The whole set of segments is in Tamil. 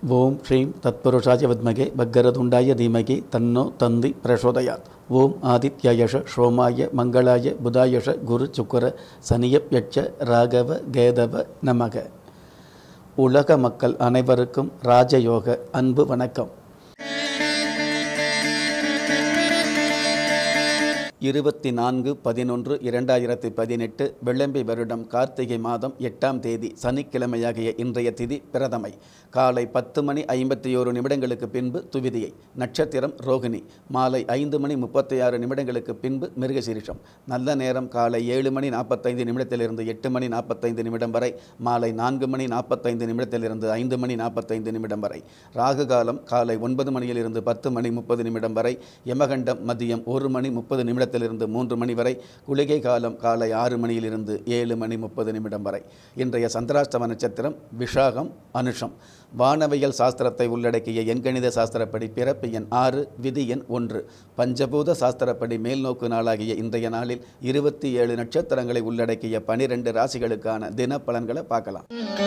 ஓம் ஸ்ரீம் தத்புருஷாய வித்மகே பக்கரதுண்டாய தீமகி தன்னோ தந்தி பிரசோதயாத் ஓம் ஆதித்யயஷ ஸ்ரோமாய மங்களாய புதாயஷ குரு சுக்கர சனியப்யட்ச ராகவ கேதவ நமக உலக மக்கள் அனைவருக்கும் ராஜயோக அன்பு வணக்கம் இருபத்தி நான்கு பதினொன்று இரண்டாயிரத்தி பதினெட்டு வெள்ளம்பி வருடம் கார்த்திகை மாதம் எட்டாம் தேதி சனிக்கிழமையாகிய இன்றைய திதி பிரதமை காலை பத்து மணி ஐம்பத்தி ஓரு நிமிடங்களுக்கு பின்பு துவிதியை நட்சத்திரம் ரோகிணி மாலை ஐந்து மணி முப்பத்தி ஆறு நிமிடங்களுக்கு பின்பு மிருகசீரிஷம் நல்ல நேரம் காலை ஏழு மணி நாற்பத்தைந்து நிமிடத்திலிருந்து எட்டு மணி நாற்பத்தைந்து நிமிடம் வரை மாலை நான்கு மணி நாற்பத்தைந்து நிமிடத்திலிருந்து ஐந்து மணி நாற்பத்தைந்து நிமிடம் வரை ராகு காலம் காலை ஒன்பது மணியிலிருந்து பத்து மணி முப்பது நிமிடம் வரை யமகண்டம் மதியம் ஒரு மணி முப்பது நிமிடத்திலிருந்து மூன்று மணி வரை குளிகை காலம் காலை ஆறு மணியிலிருந்து ஏழு மணி முப்பது நிமிடம் வரை இன்றைய சந்திராஷ்டம நட்சத்திரம் விஷாகம் அனுஷம் வானவியல் சாஸ்திரத்தை உள்ளடக்கிய எண்கணித சாஸ்திரப்படி பிறப்பு எண் ஆறு விதி எண் ஒன்று பஞ்சபூத சாஸ்திரப்படி மேல்நோக்கு நாளாகிய இன்றைய நாளில் இருபத்தி ஏழு நட்சத்திரங்களை உள்ளடக்கிய பனிரெண்டு ராசிகளுக்கான தின பலன்களை பார்க்கலாம்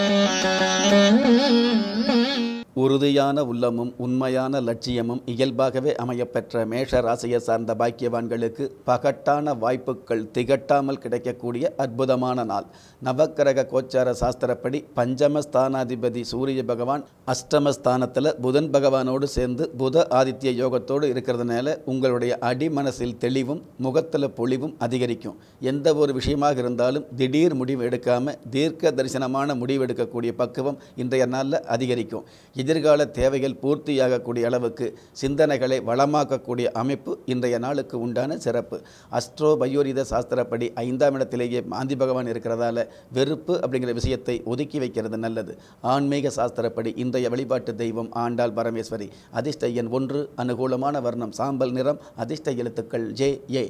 உறுதியான உள்ளமும் உண்மையான லட்சியமும் இயல்பாகவே அமையப்பெற்ற மேஷ ராசியை சார்ந்த பாக்கியவான்களுக்கு பகட்டான வாய்ப்புகள் திகட்டாமல் கிடைக்கக்கூடிய அற்புதமான நாள் நவக்கிரக கோச்சார சாஸ்திரப்படி பஞ்சம ஸ்தானாதிபதி சூரிய பகவான் அஷ்டமஸ்தானத்தில் புதன் பகவானோடு சேர்ந்து புத ஆதித்ய யோகத்தோடு இருக்கிறதுனால உங்களுடைய அடிமனசில் தெளிவும் முகத்தில் பொலிவும் அதிகரிக்கும் எந்த ஒரு விஷயமாக இருந்தாலும் திடீர் முடிவு எடுக்காமல் தீர்க்க தரிசனமான முடிவு எடுக்கக்கூடிய பக்குவம் இன்றைய நாளில் அதிகரிக்கும் எதிர்கால தேவைகள் பூர்த்தியாகக்கூடிய அளவுக்கு சிந்தனைகளை வளமாக்கக்கூடிய அமைப்பு இன்றைய நாளுக்கு உண்டான சிறப்பு அஸ்ட்ரோ பயோரித சாஸ்திரப்படி ஐந்தாம் இடத்திலேயே மாந்தி பகவான் இருக்கிறதால வெறுப்பு அப்படிங்கிற விஷயத்தை ஒதுக்கி வைக்கிறது நல்லது ஆன்மீக சாஸ்திரப்படி இன்றைய வழிபாட்டு தெய்வம் ஆண்டாள் பரமேஸ்வரி அதிர்ஷ்ட எண் ஒன்று அனுகூலமான வர்ணம் சாம்பல் நிறம் அதிர்ஷ்ட எழுத்துக்கள் ஜே ஏ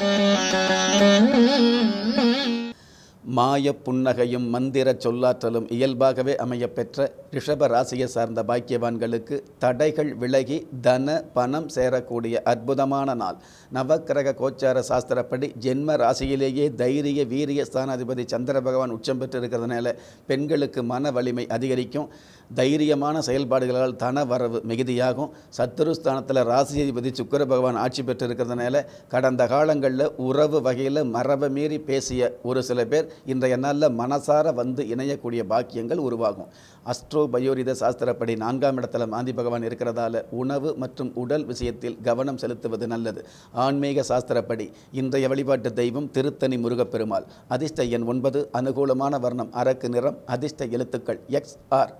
மாய புன்னகையும் மந்திர சொல்லாற்றலும் இயல்பாகவே அமையப்பெற்ற ரிஷப ராசியை சார்ந்த பாக்கியவான்களுக்கு தடைகள் விலகி தன பணம் சேரக்கூடிய அற்புதமான நாள் நவக்கிரக கோச்சார சாஸ்திரப்படி ஜென்ம ராசியிலேயே தைரிய வீரிய ஸ்தானாதிபதி சந்திர பகவான் உச்சம் பெற்று இருக்கிறதுனால பெண்களுக்கு மன வலிமை அதிகரிக்கும் தைரியமான செயல்பாடுகளால் தன வரவு மிகுதியாகும் சத்துருஸ்தானத்தில் ராசியதிபதி சுக்கர பகவான் ஆட்சி பெற்று இருக்கிறதுனால கடந்த காலங்களில் உறவு வகையில் மரபை மீறி பேசிய ஒரு சில பேர் இன்றைய நாளில் மனசார வந்து இணையக்கூடிய பாக்கியங்கள் உருவாகும் அஸ்ட்ரோ பயோரித சாஸ்திரப்படி நான்காம் இடத்துல மாந்தி பகவான் இருக்கிறதால உணவு மற்றும் உடல் விஷயத்தில் கவனம் செலுத்துவது நல்லது ஆன்மீக சாஸ்திரப்படி இன்றைய வழிபாட்டு தெய்வம் திருத்தணி முருகப்பெருமாள் அதிர்ஷ்ட எண் ஒன்பது அனுகூலமான வர்ணம் அரக்கு நிறம் அதிர்ஷ்ட எழுத்துக்கள் எக்ஸ் ஆர்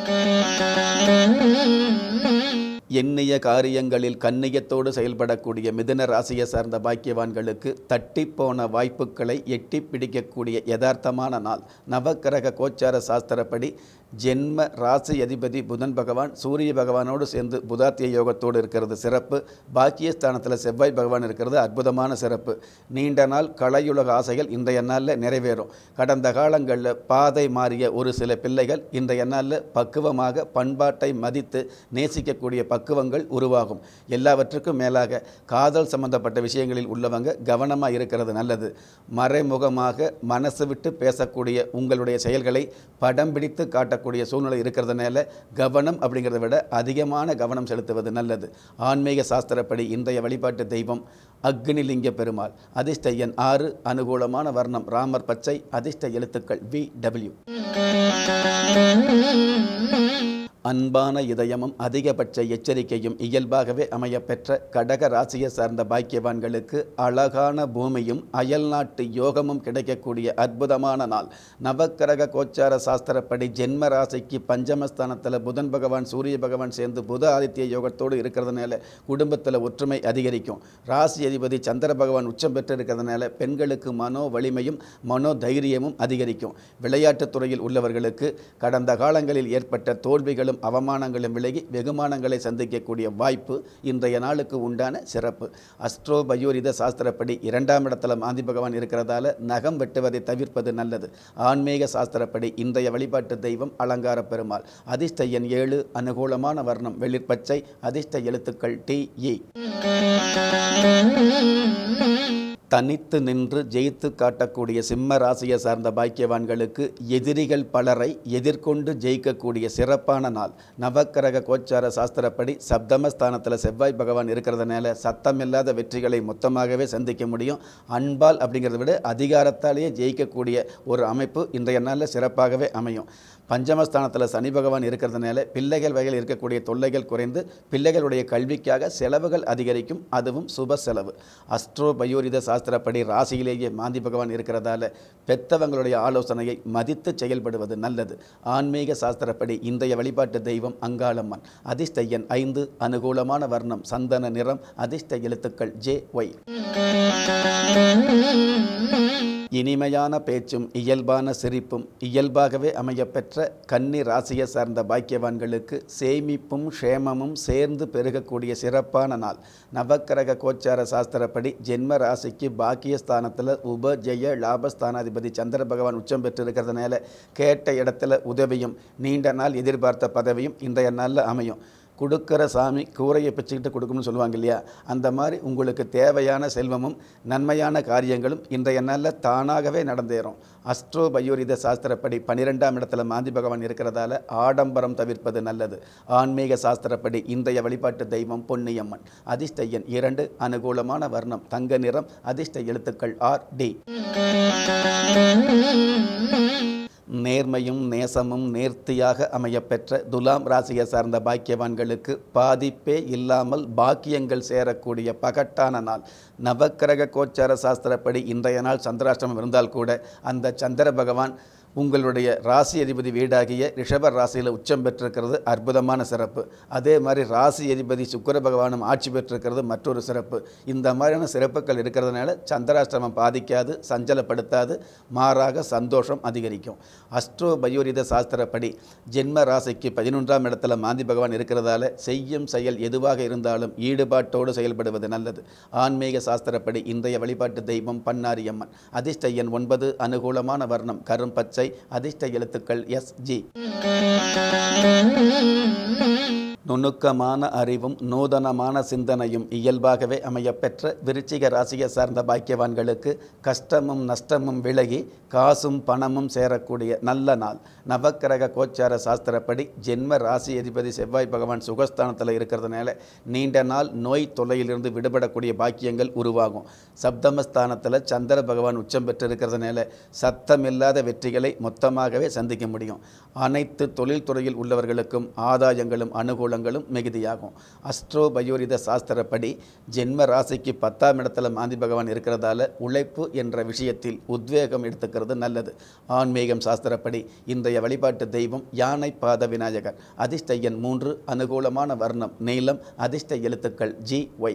எண்ணிய காரியங்களில் கண்ணியத்தோடு செயல்படக்கூடிய மிதுன ராசியை சார்ந்த பாக்கியவான்களுக்கு தட்டிப்போன வாய்ப்புகளை எட்டி பிடிக்கக்கூடிய யதார்த்தமான நாள் நவக்கிரக கோச்சார சாஸ்திரப்படி ஜென்ம ராசி அதிபதி புதன் பகவான் சூரிய பகவானோடு சேர்ந்து புதாத்திய யோகத்தோடு இருக்கிறது சிறப்பு பாக்கியஸ்தானத்தில் செவ்வாய் பகவான் இருக்கிறது அற்புதமான சிறப்பு நீண்ட நாள் கலையுலக ஆசைகள் இன்றைய நாளில் நிறைவேறும் கடந்த காலங்களில் பாதை மாறிய ஒரு சில பிள்ளைகள் இன்றைய நாளில் பக்குவமாக பண்பாட்டை மதித்து நேசிக்கக்கூடிய பக்குவங்கள் உருவாகும் எல்லாவற்றுக்கும் மேலாக காதல் சம்பந்தப்பட்ட விஷயங்களில் உள்ளவங்க கவனமாக இருக்கிறது நல்லது மறைமுகமாக மனசு விட்டு பேசக்கூடிய உங்களுடைய செயல்களை படம் பிடித்து காட்டக்கூடிய சூழ்நிலை இருக்கிறதுனால கவனம் அப்படிங்கிறத விட அதிகமான கவனம் செலுத்துவது நல்லது ஆன்மீக சாஸ்திரப்படி இன்றைய வழிபாட்டு தெய்வம் அக்னிலிங்க பெருமாள் அதிர்ஷ்ட எண் ஆறு அனுகூலமான வர்ணம் ராமர் பச்சை அதிர்ஷ்ட எழுத்துக்கள் வி டபிள்யூ அன்பான இதயமும் அதிகபட்ச எச்சரிக்கையும் இயல்பாகவே அமையப்பெற்ற கடக ராசியை சார்ந்த பாக்கியவான்களுக்கு அழகான பூமியும் அயல்நாட்டு யோகமும் கிடைக்கக்கூடிய அற்புதமான நாள் நவக்கிரக கோச்சார சாஸ்திரப்படி ஜென்ம ராசிக்கு பஞ்சமஸ்தானத்தில் புதன் பகவான் சூரிய பகவான் சேர்ந்து புத ஆதித்ய யோகத்தோடு இருக்கிறதுனால குடும்பத்தில் ஒற்றுமை அதிகரிக்கும் ராசி அதிபதி சந்திர பகவான் உச்சம் பெற்று இருக்கிறதுனால பெண்களுக்கு மனோ வலிமையும் மனோ தைரியமும் அதிகரிக்கும் விளையாட்டுத் துறையில் உள்ளவர்களுக்கு கடந்த காலங்களில் ஏற்பட்ட தோல்விகளும் அவமானங்களும் விலகி வெகுமானங்களை சந்திக்கக்கூடிய வாய்ப்பு இன்றைய நாளுக்கு உண்டான சிறப்பு அஸ்ட்ரோ பயோரித சாஸ்திரப்படி இரண்டாம் இடத்துல மாந்தி பகவான் இருக்கிறதால நகம் வெட்டுவதை தவிர்ப்பது நல்லது ஆன்மீக சாஸ்திரப்படி இன்றைய வழிபாட்டு தெய்வம் அலங்கார பெருமாள் அதிர்ஷ்ட எண் ஏழு அனுகூலமான வர்ணம் வெளிர்பச்சை அதிர்ஷ்ட எழுத்துக்கள் டி இ தனித்து நின்று ஜெயித்து காட்டக்கூடிய சிம்ம ராசியை சார்ந்த பாக்கியவான்களுக்கு எதிரிகள் பலரை எதிர்கொண்டு ஜெயிக்கக்கூடிய சிறப்பான நாள் நவக்கிரக கோச்சார சாஸ்திரப்படி சப்தமஸ்தானத்தில் செவ்வாய் பகவான் இருக்கிறதுனால சத்தமில்லாத வெற்றிகளை மொத்தமாகவே சந்திக்க முடியும் அன்பால் அப்படிங்கிறத விட அதிகாரத்தாலேயே ஜெயிக்கக்கூடிய ஒரு அமைப்பு இன்றைய நாளில் சிறப்பாகவே அமையும் பஞ்சமஸ்தானத்தில் சனி பகவான் இருக்கிறதுனால பிள்ளைகள் வகையில் இருக்கக்கூடிய தொல்லைகள் குறைந்து பிள்ளைகளுடைய கல்விக்காக செலவுகள் அதிகரிக்கும் அதுவும் சுப செலவு அஸ்ட்ரோ பயோரித சாஸ்திரப்படி ராசியிலேயே மாந்தி பகவான் இருக்கிறதால பெத்தவங்களுடைய ஆலோசனையை மதித்து செயல்படுவது நல்லது ஆன்மீக சாஸ்திரப்படி இன்றைய வழிபாட்டு தெய்வம் அங்காளம்மன் அதிர்ஷ்ட எண் ஐந்து அனுகூலமான வர்ணம் சந்தன நிறம் அதிர்ஷ்ட எழுத்துக்கள் ஜே ஒய் இனிமையான பேச்சும் இயல்பான சிரிப்பும் இயல்பாகவே அமையப்பெற்ற கன்னி ராசியை சார்ந்த பாக்கியவான்களுக்கு சேமிப்பும் க்ஷேமமும் சேர்ந்து பெருகக்கூடிய சிறப்பான நாள் நவக்கிரக கோச்சார சாஸ்திரப்படி ஜென்ம ராசிக்கு பாக்கியஸ்தானத்தில் உப ஜெய லாபஸ்தானாதிபதி சந்திர பகவான் உச்சம் பெற்றிருக்கிறதுனால கேட்ட இடத்துல உதவியும் நீண்ட நாள் எதிர்பார்த்த பதவியும் இன்றைய நாளில் அமையும் கொடுக்குற சாமி கூரையை பிச்சுக்கிட்டு கொடுக்கும்னு சொல்லுவாங்க இல்லையா அந்த மாதிரி உங்களுக்கு தேவையான செல்வமும் நன்மையான காரியங்களும் இன்றைய நாளில் தானாகவே நடந்தேறும் அஸ்ட்ரோ பயோரித சாஸ்திரப்படி பன்னிரெண்டாம் இடத்துல மாந்தி பகவான் இருக்கிறதால ஆடம்பரம் தவிர்ப்பது நல்லது ஆன்மீக சாஸ்திரப்படி இன்றைய வழிபாட்டு தெய்வம் பொன்னியம்மன் அதிர்ஷ்ட எண் இரண்டு அனுகூலமான வர்ணம் தங்க நிறம் அதிர்ஷ்ட எழுத்துக்கள் ஆர் டி நேர்மையும் நேசமும் நேர்த்தியாக அமையப்பெற்ற துலாம் ராசியை சார்ந்த பாக்கியவான்களுக்கு பாதிப்பே இல்லாமல் பாக்கியங்கள் சேரக்கூடிய பகட்டான நாள் நவக்கிரக கோச்சார சாஸ்திரப்படி இன்றைய நாள் சந்திராஷ்டமம் இருந்தால் கூட அந்த சந்திர பகவான் உங்களுடைய ராசி அதிபதி வீடாகிய ரிஷப ராசியில் உச்சம் பெற்றிருக்கிறது அற்புதமான சிறப்பு அதே மாதிரி ராசி அதிபதி சுக்கிர பகவானும் ஆட்சி பெற்றிருக்கிறது மற்றொரு சிறப்பு இந்த மாதிரியான சிறப்புகள் இருக்கிறதுனால சந்திராஷ்டிரமம் பாதிக்காது சஞ்சலப்படுத்தாது மாறாக சந்தோஷம் அதிகரிக்கும் அஸ்ட்ரோ பயோரித சாஸ்திரப்படி ஜென்ம ராசிக்கு பதினொன்றாம் இடத்துல மாந்தி பகவான் இருக்கிறதால செய்யும் செயல் எதுவாக இருந்தாலும் ஈடுபாட்டோடு செயல்படுவது நல்லது ஆன்மீக சாஸ்திரப்படி இன்றைய வழிபாட்டு தெய்வம் பன்னாரியம்மன் அதிர்ஷ்ட எண் ஒன்பது அனுகூலமான வர்ணம் கரும் பச்சை அதிர்ஷ்ட எழுத்துக்கள் எஸ் ஜி நுணுக்கமான அறிவும் நூதனமான சிந்தனையும் இயல்பாகவே அமையப்பெற்ற விருச்சிக ராசியை சார்ந்த பாக்கியவான்களுக்கு கஷ்டமும் நஷ்டமும் விலகி காசும் பணமும் சேரக்கூடிய நல்ல நாள் நவக்கிரக கோச்சார சாஸ்திரப்படி ஜென்ம ராசி அதிபதி செவ்வாய் பகவான் சுகஸ்தானத்தில் இருக்கிறதுனால நீண்ட நாள் நோய் தொல்லையிலிருந்து விடுபடக்கூடிய பாக்கியங்கள் உருவாகும் சப்தமஸ்தானத்தில் சந்திர பகவான் உச்சம் பெற்றிருக்கிறதுனால சத்தமில்லாத வெற்றிகளை மொத்தமாகவே சந்திக்க முடியும் அனைத்து தொழில்துறையில் உள்ளவர்களுக்கும் ஆதாயங்களும் அனுகூலங்களும் மிகுதியாகும் அஸ்ட்ரோ பயோரித சாஸ்திரப்படி ஜென்ம ராசிக்கு பத்தாம் இடத்துல மாந்தி பகவான் இருக்கிறதால உழைப்பு என்ற விஷயத்தில் உத்வேகம் எடுத்துக்கிறது நல்லது ஆன்மீகம் சாஸ்திரப்படி இன்றைய வழிபாட்டு தெய்வம் யானை பாத விநாயகர் அதிர்ஷ்ட எண் மூன்று அனுகூலமான வர்ணம் நீளம் அதிர்ஷ்ட எழுத்துக்கள் ஜி ஒய்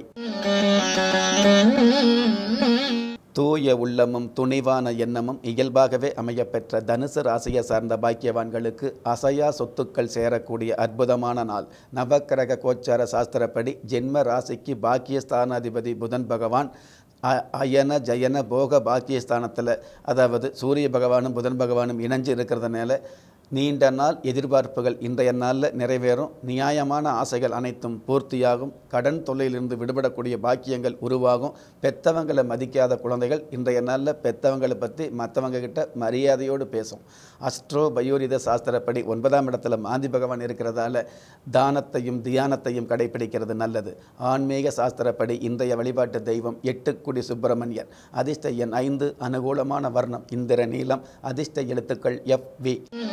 தூய உள்ளமும் துணிவான எண்ணமும் இயல்பாகவே அமையப்பெற்ற தனுசு ராசியை சார்ந்த பாக்கியவான்களுக்கு அசையா சொத்துக்கள் சேரக்கூடிய அற்புதமான நாள் நவக்கிரக கோச்சார சாஸ்திரப்படி ஜென்ம ராசிக்கு பாக்கியஸ்தானாதிபதி புதன் பகவான் அ- அயன ஜயன போக பாக்கியஸ்தானத்தில் அதாவது சூரிய பகவானும் புதன் பகவானும் இணைஞ்சு இருக்கிறதுனால நீண்ட நாள் எதிர்பார்ப்புகள் இன்றைய நாளில் நிறைவேறும் நியாயமான ஆசைகள் அனைத்தும் பூர்த்தியாகும் கடன் தொல்லையிலிருந்து விடுபடக்கூடிய பாக்கியங்கள் உருவாகும் பெத்தவங்களை மதிக்காத குழந்தைகள் இன்றைய நாளில் பெத்தவங்களை பற்றி மற்றவங்க கிட்ட மரியாதையோடு பேசும் அஸ்ட்ரோ பயோரித சாஸ்திரப்படி ஒன்பதாம் இடத்துல மாந்தி பகவான் இருக்கிறதால தானத்தையும் தியானத்தையும் கடைபிடிக்கிறது நல்லது ஆன்மீக சாஸ்திரப்படி இன்றைய வழிபாட்டு தெய்வம் எட்டுக்குடி சுப்பிரமணியர் அதிர்ஷ்ட எண் ஐந்து அனுகூலமான வர்ணம் இந்திர நீலம் அதிர்ஷ்ட எழுத்துக்கள் எஃப் வி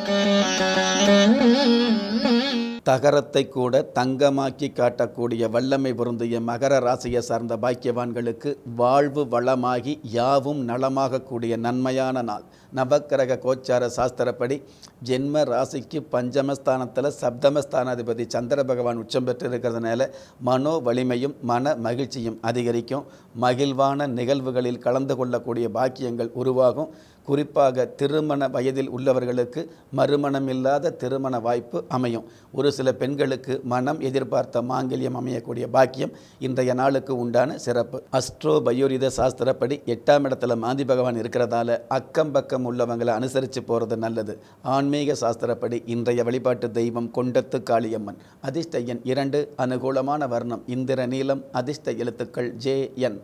தகரத்தை கூட தங்கமாக்கி காட்டக்கூடிய வல்லமை பொருந்திய மகர ராசியை சார்ந்த பாக்கியவான்களுக்கு வாழ்வு வளமாகி யாவும் நலமாகக்கூடிய நன்மையான நாள் நவக்கிரக கோச்சார சாஸ்திரப்படி ஜென்ம ராசிக்கு பஞ்சமஸ்தானத்தில் சப்தமஸ்தானாதிபதி சந்திர பகவான் உச்சம் பெற்றிருக்கிறதுனால மனோ வலிமையும் மன மகிழ்ச்சியும் அதிகரிக்கும் மகிழ்வான நிகழ்வுகளில் கலந்து கொள்ளக்கூடிய பாக்கியங்கள் உருவாகும் குறிப்பாக திருமண வயதில் உள்ளவர்களுக்கு மறுமணம் இல்லாத திருமண வாய்ப்பு அமையும் ஒரு சில பெண்களுக்கு மனம் எதிர்பார்த்த மாங்கல்யம் அமையக்கூடிய பாக்கியம் இன்றைய நாளுக்கு உண்டான சிறப்பு அஸ்ட்ரோ பயோரித சாஸ்திரப்படி எட்டாம் இடத்துல மாந்தி பகவான் இருக்கிறதால அக்கம் பக்கம் உள்ளவங்களை அனுசரித்து போகிறது நல்லது ஆன்மீக சாஸ்திரப்படி இன்றைய வழிபாட்டு தெய்வம் கொண்டத்து காளியம்மன் அதிர்ஷ்ட எண் இரண்டு அனுகூலமான வர்ணம் இந்திர நீலம் அதிர்ஷ்ட எழுத்துக்கள் ஜே என்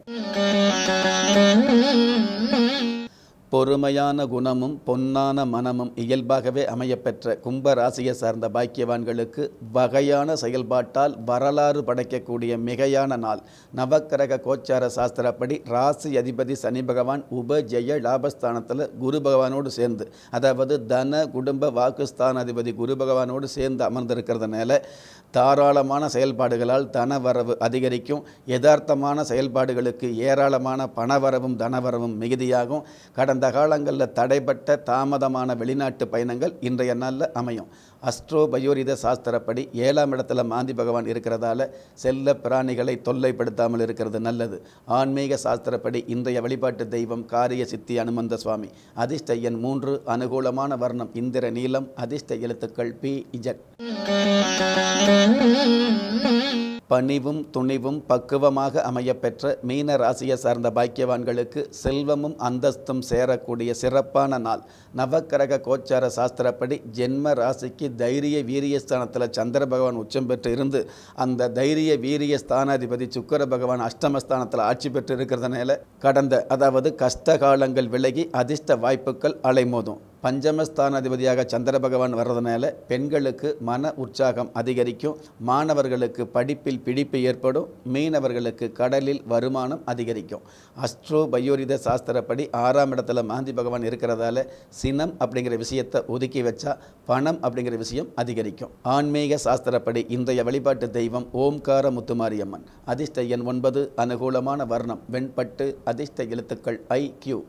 பொறுமையான குணமும் பொன்னான மனமும் இயல்பாகவே அமையப்பெற்ற கும்ப ராசியை சார்ந்த பாக்கியவான்களுக்கு வகையான செயல்பாட்டால் வரலாறு படைக்கக்கூடிய மிகையான நாள் நவக்கிரக கோச்சார சாஸ்திரப்படி ராசி அதிபதி சனி பகவான் உபஜெய லாபஸ்தானத்தில் குரு பகவானோடு சேர்ந்து அதாவது தன குடும்ப வாக்குஸ்தானாதிபதி குரு பகவானோடு சேர்ந்து அமர்ந்திருக்கிறதுனால தாராளமான செயல்பாடுகளால் தனவரவு அதிகரிக்கும் யதார்த்தமான செயல்பாடுகளுக்கு ஏராளமான பணவரவும் தனவரவும் மிகுதியாகும் கடந்த காலங்களில் தடைப்பட்ட தாமதமான வெளிநாட்டு பயணங்கள் இன்றைய நாளில் அமையும் அஸ்ட்ரோ பயோரித சாஸ்திரப்படி ஏழாம் இடத்துல மாந்தி பகவான் இருக்கிறதால செல்ல பிராணிகளை தொல்லைப்படுத்தாமல் இருக்கிறது நல்லது ஆன்மீக சாஸ்திரப்படி இன்றைய வழிபாட்டு தெய்வம் காரிய சித்தி அனுமந்த சுவாமி அதிர்ஷ்ட எண் மூன்று அனுகூலமான வர்ணம் இந்திர நீலம் அதிர்ஷ்ட எழுத்துக்கள் பி இஜட் பணிவும் துணிவும் பக்குவமாக அமையப்பெற்ற மீன ராசியை சார்ந்த பாக்கியவான்களுக்கு செல்வமும் அந்தஸ்தும் சேரக்கூடிய சிறப்பான நாள் நவக்கிரக கோச்சார சாஸ்திரப்படி ஜென்ம ராசிக்கு தைரிய வீரியஸ்தானத்தில் சந்திர பகவான் உச்சம் பெற்று இருந்து அந்த தைரிய வீரிய ஸ்தானாதிபதி சுக்கர பகவான் அஷ்டமஸ்தானத்தில் ஆட்சி பெற்று இருக்கிறதுனால கடந்த அதாவது கஷ்ட காலங்கள் விலகி அதிர்ஷ்ட வாய்ப்புகள் அலைமோதும் பஞ்சமஸ்தானாதிபதியாக சந்திர பகவான் வர்றதுனால பெண்களுக்கு மன உற்சாகம் அதிகரிக்கும் மாணவர்களுக்கு படிப்பில் பிடிப்பு ஏற்படும் மீனவர்களுக்கு கடலில் வருமானம் அதிகரிக்கும் அஸ்ட்ரோ பயோரித சாஸ்திரப்படி ஆறாம் இடத்துல மாந்தி பகவான் இருக்கிறதால சினம் அப்படிங்கிற விஷயத்தை ஒதுக்கி வச்சா பணம் அப்படிங்கிற விஷயம் அதிகரிக்கும் ஆன்மீக சாஸ்திரப்படி இன்றைய வழிபாட்டு தெய்வம் ஓம்கார முத்துமாரியம்மன் அதிர்ஷ்ட எண் ஒன்பது அனுகூலமான வர்ணம் வெண்பட்டு அதிர்ஷ்ட எழுத்துக்கள் ஐ கியூ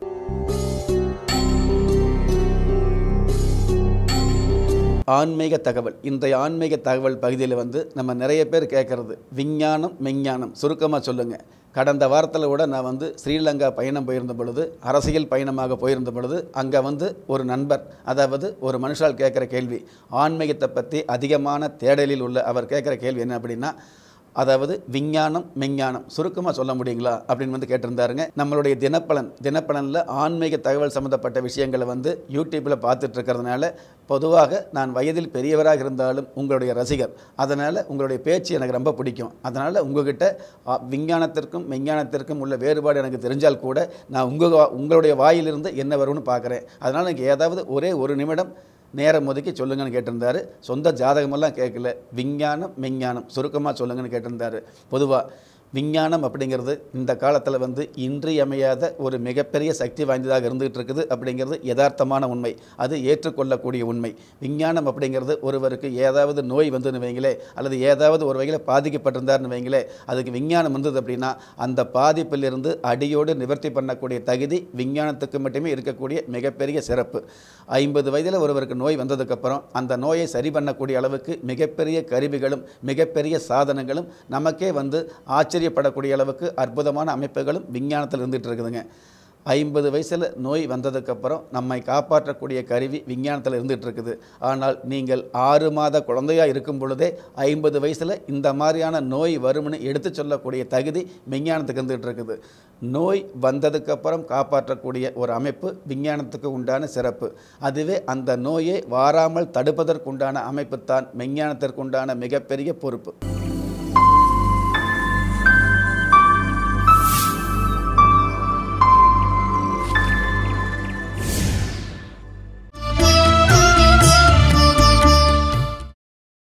ஆன்மீக தகவல் இன்றைய ஆன்மீக தகவல் பகுதியில் வந்து நம்ம நிறைய பேர் கேட்குறது விஞ்ஞானம் மெஞ்ஞானம் சுருக்கமாக சொல்லுங்கள் கடந்த வாரத்தில் கூட நான் வந்து ஸ்ரீலங்கா பயணம் போயிருந்த பொழுது அரசியல் பயணமாக போயிருந்த பொழுது அங்கே வந்து ஒரு நண்பர் அதாவது ஒரு மனுஷால் கேட்குற கேள்வி ஆன்மீகத்தை பற்றி அதிகமான தேடலில் உள்ள அவர் கேட்குற கேள்வி என்ன அப்படின்னா அதாவது விஞ்ஞானம் மெஞ்ஞானம் சுருக்கமாக சொல்ல முடியுங்களா அப்படின்னு வந்து கேட்டிருந்தாருங்க நம்மளுடைய தினப்பலன் தினப்பலனில் ஆன்மீக தகவல் சம்மந்தப்பட்ட விஷயங்களை வந்து யூடியூப்பில் பார்த்துட்டு இருக்கிறதுனால பொதுவாக நான் வயதில் பெரியவராக இருந்தாலும் உங்களுடைய ரசிகர் அதனால் உங்களுடைய பேச்சு எனக்கு ரொம்ப பிடிக்கும் அதனால் உங்ககிட்ட அ, விஞ்ஞானத்திற்கும் மெஞ்ஞானத்திற்கும் உள்ள வேறுபாடு எனக்கு தெரிஞ்சால் கூட நான் உங்கள் உங்களுடைய வாயிலிருந்து என்ன வரும்னு பார்க்குறேன் அதனால் எனக்கு ஏதாவது ஒரே ஒரு நிமிடம் நேரம் ஒதுக்கி சொல்லுங்கன்னு கேட்டிருந்தாரு சொந்த ஜாதகமெல்லாம் கேட்கல விஞ்ஞானம் மெஞ்ஞானம் சுருக்கமாக சொல்லுங்கன்னு கேட்டிருந்தாரு பொதுவாக விஞ்ஞானம் அப்படிங்கிறது இந்த காலத்தில் வந்து இன்றியமையாத ஒரு மிகப்பெரிய சக்தி வாய்ந்ததாக இருந்துகிட்டு இருக்குது அப்படிங்கிறது யதார்த்தமான உண்மை அது ஏற்றுக்கொள்ளக்கூடிய உண்மை விஞ்ஞானம் அப்படிங்கிறது ஒருவருக்கு ஏதாவது நோய் வந்துன்னு வைங்களே அல்லது ஏதாவது ஒரு வகையில் பாதிக்கப்பட்டிருந்தார்னு வைங்களே அதுக்கு விஞ்ஞானம் வந்தது அப்படின்னா அந்த பாதிப்பிலிருந்து அடியோடு நிவர்த்தி பண்ணக்கூடிய தகுதி விஞ்ஞானத்துக்கு மட்டுமே இருக்கக்கூடிய மிகப்பெரிய சிறப்பு ஐம்பது வயதில் ஒருவருக்கு நோய் வந்ததுக்கப்புறம் அந்த நோயை சரி பண்ணக்கூடிய அளவுக்கு மிகப்பெரிய கருவிகளும் மிகப்பெரிய சாதனங்களும் நமக்கே வந்து ஆச்சரியப்படக்கூடிய அளவுக்கு அற்புதமான அமைப்புகளும் விஞ்ஞானத்தில் இருந்துகிட்டு இருக்குதுங்க ஐம்பது வயசில் நோய் வந்ததுக்கப்புறம் நம்மை காப்பாற்றக்கூடிய கருவி விஞ்ஞானத்தில் இருந்துகிட்டு இருக்குது ஆனால் நீங்கள் ஆறு மாத குழந்தையாக இருக்கும் பொழுதே ஐம்பது வயசில் இந்த மாதிரியான நோய் வரும்னு எடுத்து சொல்லக்கூடிய தகுதி விஞ்ஞானத்துக்கு இருந்துகிட்டு இருக்குது நோய் வந்ததுக்கப்புறம் காப்பாற்றக்கூடிய ஒரு அமைப்பு விஞ்ஞானத்துக்கு உண்டான சிறப்பு அதுவே அந்த நோயை வாராமல் தடுப்பதற்குண்டான அமைப்பு தான் விஞ்ஞானத்திற்குண்டான மிகப்பெரிய பொறுப்பு